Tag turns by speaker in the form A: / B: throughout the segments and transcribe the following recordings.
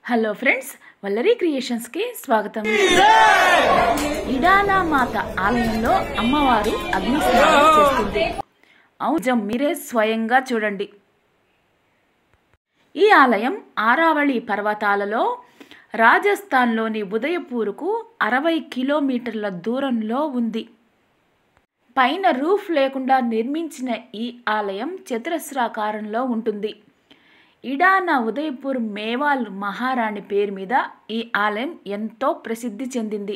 A: hello friends Vallari క్రియేషన్స్కి స్వాగతం ఇడానా మాత ఆలయంలో అమ్మవారు అగ్ని స్నానం చేస్తుంది అవును మీరే స్వయంగా చూడండి ఈ ఆలయం ఆరావళి పర్వతాలలో రాజస్థాన్లోని ఉదయపూర్కు అరవై కిలోమీటర్ల దూరంలో ఉంది పైన రూఫ్ లేకుండా నిర్మించిన ఈ ఆలయం చతురస్రాకారంలో ఉంటుంది ఇడానా ఉదయపూర్ మేవాల్ మహారాణి పేరు మీద ఈ ఆలయం ఎంతో ప్రసిద్ధి చెందింది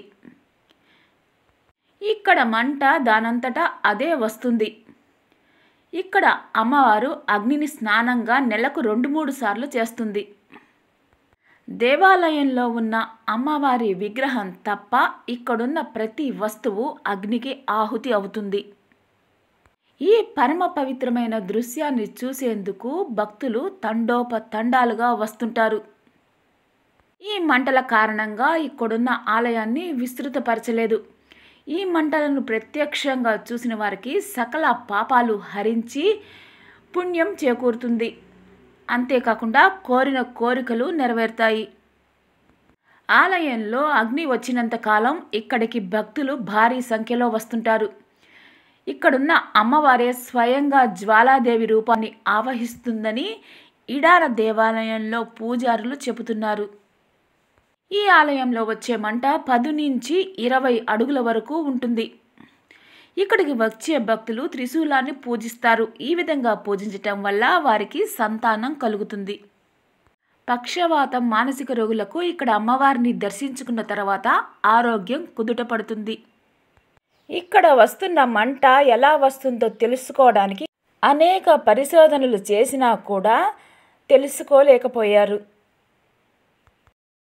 A: ఇక్కడ మంట దానంతటా అదే వస్తుంది ఇక్కడ అమ్మవారు అగ్నిని స్నానంగా నెలకు రెండు మూడు సార్లు చేస్తుంది దేవాలయంలో ఉన్న అమ్మవారి విగ్రహం తప్ప ఇక్కడున్న ప్రతి వస్తువు అగ్నికి ఆహుతి అవుతుంది ఈ పరమ పవిత్రమైన దృశ్యాన్ని చూసేందుకు భక్తులు తండోప తండాలుగా వస్తుంటారు ఈ మంటల కారణంగా ఇక్కడున్న ఆలయాన్ని విస్తృతపరచలేదు ఈ మంటలను ప్రత్యక్షంగా చూసిన వారికి సకల పాపాలు హరించి పుణ్యం చేకూరుతుంది అంతేకాకుండా కోరిన కోరికలు నెరవేరుతాయి ఆలయంలో అగ్ని వచ్చినంత కాలం ఇక్కడికి భక్తులు భారీ సంఖ్యలో వస్తుంటారు ఇక్కడున్న అమ్మవారే స్వయంగా జ్వాలాదేవి రూపాన్ని ఆవహిస్తుందని ఇడార దేవాలయంలో పూజారులు చెబుతున్నారు ఈ ఆలయంలో వచ్చే మంట పది నుంచి ఇరవై అడుగుల వరకు ఉంటుంది ఇక్కడికి వచ్చే భక్తులు త్రిశూలాన్ని పూజిస్తారు ఈ విధంగా పూజించటం వల్ల వారికి సంతానం కలుగుతుంది పక్షవాతం మానసిక రోగులకు ఇక్కడ అమ్మవారిని దర్శించుకున్న తర్వాత ఆరోగ్యం కుదుటపడుతుంది ఇక్కడ వస్తున్న మంట ఎలా వస్తుందో తెలుసుకోవడానికి అనేక పరిశోధనలు చేసినా కూడా తెలుసుకోలేకపోయారు